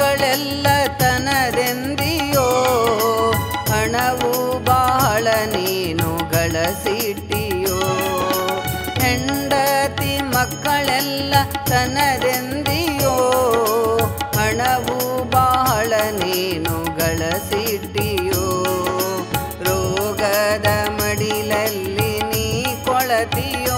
ಮಕ್ಕಳೆಲ್ಲ ತನದೆಂದಿಯೋ ಹಣವು ಬಹಳ ನೀನು ಗಳಿಸಿಟ್ಟಿಯೋ ಹೆಂಡತಿ ಮಕ್ಕಳೆಲ್ಲ ತನದೆಂದಿಯೋ ಹಣವು ಬಹಳ ನೀನು ಗಳಿಸಿಟ್ಟಿಯೋ ರೋಗದ ಮಡಿಲಲ್ಲಿ ನೀ ಕೊಳತಿಯೋ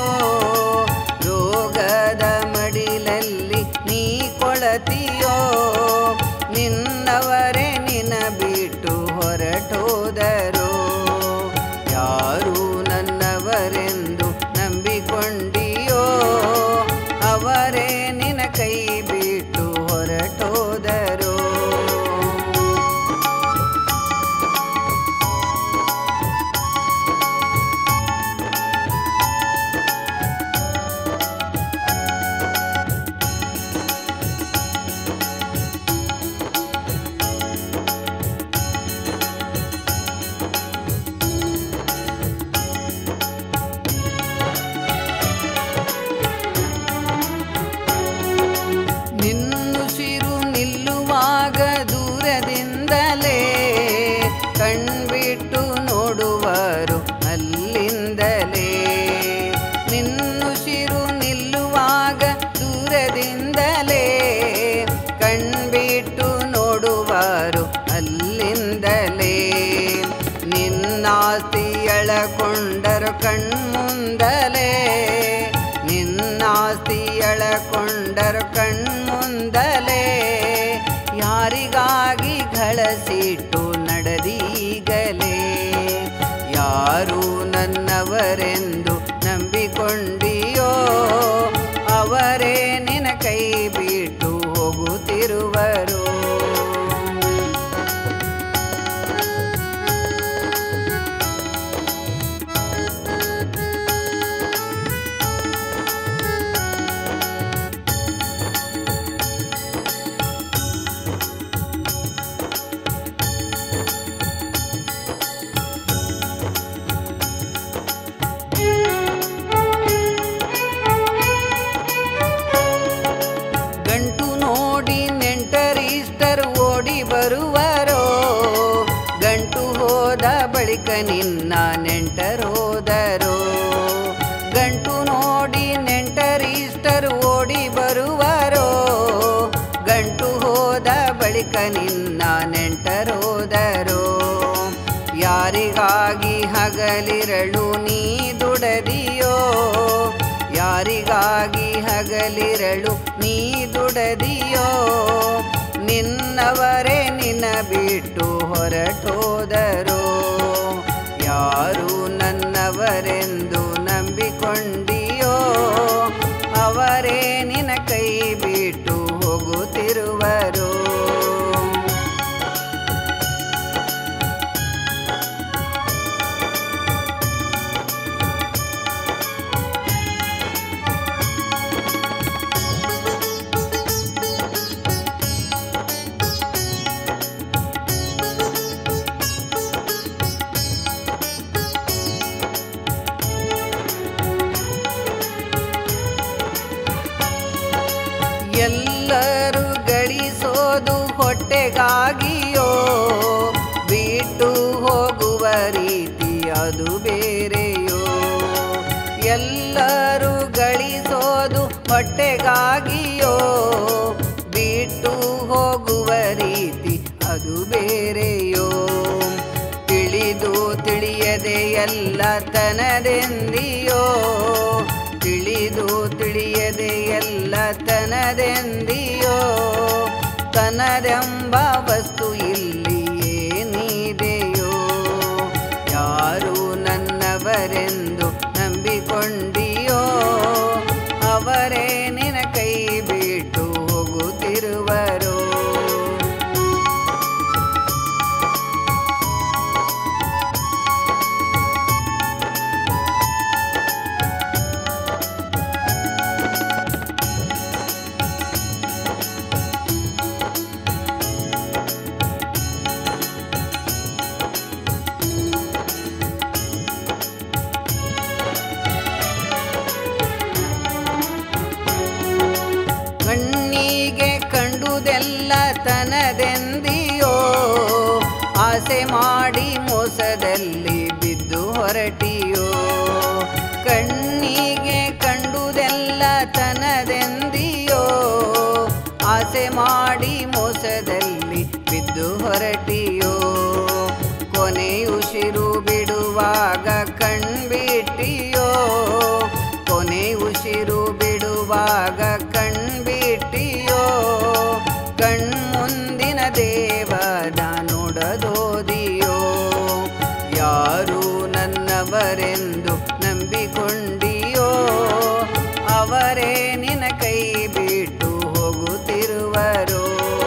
ರೋಗದ ಮಡಿಲಲ್ಲಿ ನೀ ಕೊಳತಿಯೋ ನಿನ್ನವರೇ ನಿನ ಬಿಟ್ಟು ಹೊರಟೋದರು ಯಾರು ನನ್ನವರೆಂದು ನಂಬಿಕೊಂಡಿಯೋ ಅವರೇ ನಿನ ಕೈ ಬಿಟ್ಟು ಹೊರಟೋದರು ನಿನ್ನುಸಿರು ನಿಲ್ಲುವಾಗ ದೂರದಿಂದಲೇ ಕಣ್ಬಿಟ್ಟು ನೋಡುವರು ಅಲ್ಲಿಂದಲೇ ನಿನ್ನುಸಿರು ನಿಲ್ಲುವಾಗ ದೂರದಿಂದಲೇ ಕಣ್ಬಿಟ್ಟು ನೋಡುವರು ಅಲ್ಲಿಂದಲೇ ನಿನ್ನಾಸ್ತಿ ಎಳಕೊಂಡರು ಕಣ್ಮುಂದಲೇ ನಿನ್ನಾಸ್ತಿ ಎಳಕೊಂಡರು ಕಣ್ಮುಂದಲೇ ಯಾರಿಗಾಗಿ ಗಳಸಿಟ್ಟು ನಡೆದೀಗಲೇ ಯಾರು ನನ್ನವರೆಂದು ನಂಬಿಕೊಂಡಿಯೋ ಅವರೇ ನಿನ ಕೈ ಬಿಟ್ಟು ಹೋಗುತ್ತಿರುವರು ಗಂಟು ನೋಡಿ ನೆಂಟರಿಷ್ಟರು ಓಡಿ ಬರುವರೋ ಗಂಟು ಹೋದ ಬಳಿಕ ನಿನ್ನ ನೆಂಟರೋದರೋ ಗಂಟು ನೋಡಿ ನೆಂಟರಿಷ್ಟರು ಓಡಿ ಬರುವರೋ ಗಂಟು ಹೋದ ಬಳಿಕ ನಿನ್ನ ನೆಂಟರೋದರೋ ಯಾರಿಗಾಗಿ ಹಗಲಿರಳು ನೀ ದುಡದಿಯೋ ಯಾರಿಗಾಗಿ ಹಗಲಿರಳು ನೀ ದುಡದಿಯೋ ನಿನ್ನವರೇ ನಿನ್ನ ಬಿಟ್ಟು ಹೊರಟೋದರೋ ಯಾರು ನನ್ನವರೆಂದು ನಂಬಿಕೊಂಡಿಯೋ ಅವರೇ ನಿನ ಕೈ ಬಿಟ್ಟು ಹೋಗುತ್ತಿರುವರು ಎಲ್ಲರೂ ಗಳಿಸೋದು ಹೊಟ್ಟೆಗಾಗಿಯೋ ಬಿಟ್ಟು ಹೋಗುವ ರೀತಿ ಅದು ಬೇರೆಯೋ ಎಲ್ಲರೂ ಗಳಿಸೋದು ಹೊಟ್ಟೆಗಾಗಿಯೋ ಬಿಟ್ಟು ಹೋಗುವ ರೀತಿ ಅದು ಬೇರೆಯೋ ತಿಳಿದು ತಿಳಿಯದೆ ಎಲ್ಲ ತನದೆಂದಿಯೋ ತಿಳಿದು ತಿಳಿಯದೆ ಎಲ್ಲ ತನದೆಂದಿಯೋ ತನದೆಂಬ ವಸ್ತು ಇಲ್ಲಿ ಏನಿದೆಯೋ ಯಾರು ನನ್ನವರೆಂದು ನಂಬಿಕೊಂಡಿಯೋ ಅವರೇ ನಿನ ಕೈ ಬಿಟ್ಟು ಹೋಗುತ್ತಿರುವರು ಮಾಡಿ ಮೋಸದಲ್ಲಿ ಬಿದ್ದು ಹೊರಟಿಯೋ ಕೊನೆಯುಸಿರು ಬಿಡುವಾಗ ಕಣ್ಬಿಟ್ಟಿಯೋ ಕೊನೆ ಉಸಿರು ಬಿಡುವಾಗ ಕಣ್ಬಿಟ್ಟಿಯೋ ಕಣ್ಮುಂದಿನ ದೇವದ ನೋಡದೋದಿಯೋ ಯಾರು ನನ್ನವರೆಂದು ನಂಬಿಕೊಂಡಿಯೋ ಅವರೇ ನಿನ ಕೈ ಬಿಟ್ಟು ಹೋಗುತ್ತಿರುವರು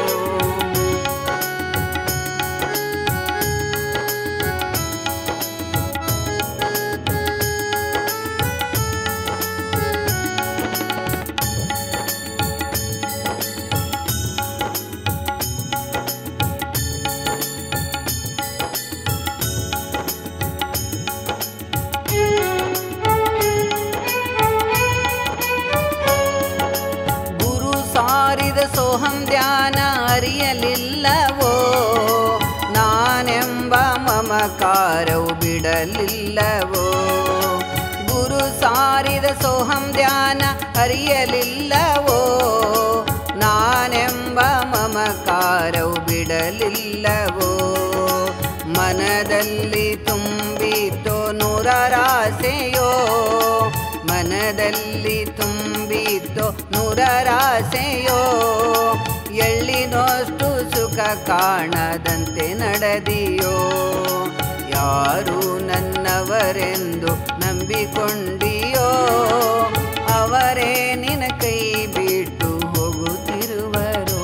ಗುರು ಸಾರಿದ ಸೋಹಂ ಧ್ಯಾನ ಅರಿಯಲಿಲ್ಲವೋ ನಾನೆಂಬ ಮಮಕಾರವು ಬಿಡಲಿಲ್ಲವೋ ಗುರು ಸಾರಿದ ಸೋಹಂ ಧ್ಯಾನ ಅರಿಯಲಿಲ್ಲವೋ ನಾನೆಂಬ ಮಮಕಾರವು ಬಿಡಲಿಲ್ಲವೋ ಮನದಲ್ಲಿ ತುಂಬಿತೋ ನೂರರಾಸೆಯೋ ಮನದಲ್ಲಿ ತುಂಬಿತೋ ನೂರರಾಸೆಯೋ ಎಳ್ಳಿನಷ್ಟು ಸುಖ ಕಾಣದಂತೆ ನಡೆದಿಯೋ ಯಾರು ನನ್ನವರೆಂದು ನಂಬಿಕೊಂಡಿಯೋ ಅವರೇ ನಿನ ಕೈ ಬಿಟ್ಟು ಹೋಗುತ್ತಿರುವರು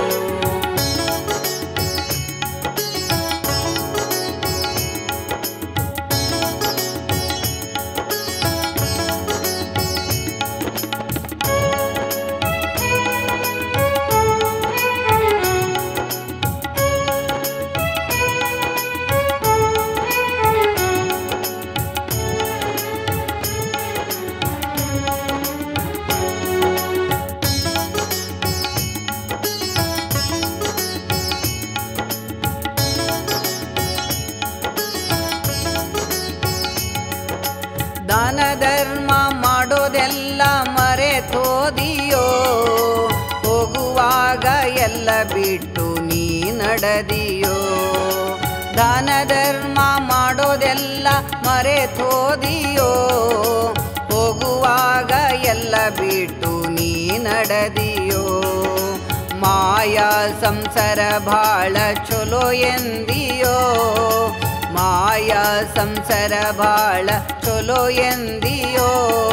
ದಾನ ಧರ್ಮ ಮಾಡೋದೆಲ್ಲ ಮರೆತೋದಿಯೋ ಹೋಗುವಾಗ ಎಲ್ಲ ಬಿಟ್ಟು ನೀ ನಡೆದಿಯೋ ದಾನ ಧರ್ಮ ಮಾಡೋದೆಲ್ಲ ಮರೆತೋದಿಯೋ ಹೋಗುವಾಗ ಎಲ್ಲ ಬಿಟ್ಟು ನೀ ನಡೆದಿಯೋ ಮಾಯಾ ಸಂಸಾರ ಭಾಳ ಚಲೋ ಎಂದಿಯೋ ಮಾಯಾ ಸಂಸಾರ ಭಾಳ ಚಲೋ ಎಂದಿಯೋ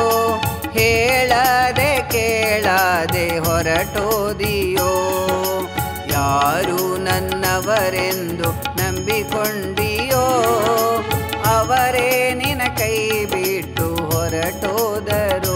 ಹೇಳದೆ ಕೇಳದೆ ಹೊರಟೋದಿಯೋ ಯಾರು ನನ್ನವರೆಂದು ನಂಬಿಕೊಂಡಿಯೋ ಅವರೇ ನಿನ ಕೈ ಬಿಟ್ಟು ಹೊರಟೋದರು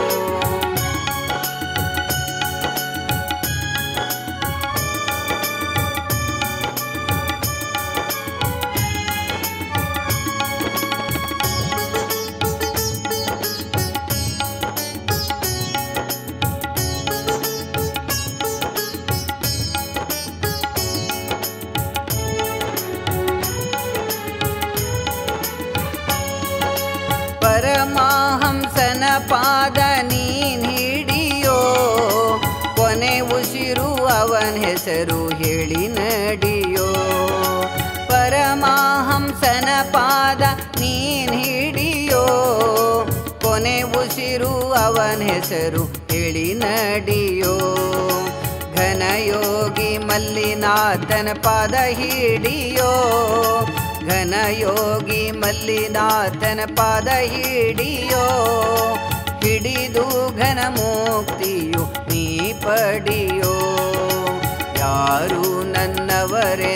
ಪರಮಹಂಸನ ಪಾದ ನೀನ್ ಹಿಡಿಯೋ ಕೊನೆ ಉಸಿರು ಅವನ ಹೆಸರು ಹೇಳಿ ನಡಿಯೋ ಪರಮಹಂಸನ ಪಾದ ನೀನ್ ಹಿಡಿಯೋ ಕೊನೆ ಉಸಿರು ಅವನ ಹೆಸರು ಹೇಳಿ ನಡಿಯೋ ಘನಯೋಗಿ ಮಲ್ಲಿನಾಥನ ಪಾದ ಹಿಡಿಯೋ ಘನಯೋಗಿ ಮಲ್ಲಿನಾಥನ ಪಾದ ಹಿಡಿಯೋ ಹಿಡಿದು ಘನ ಮುಕ್ತಿಯು ನೀ ಪಡಿಯೋ ಯಾರು ನನ್ನವರೇ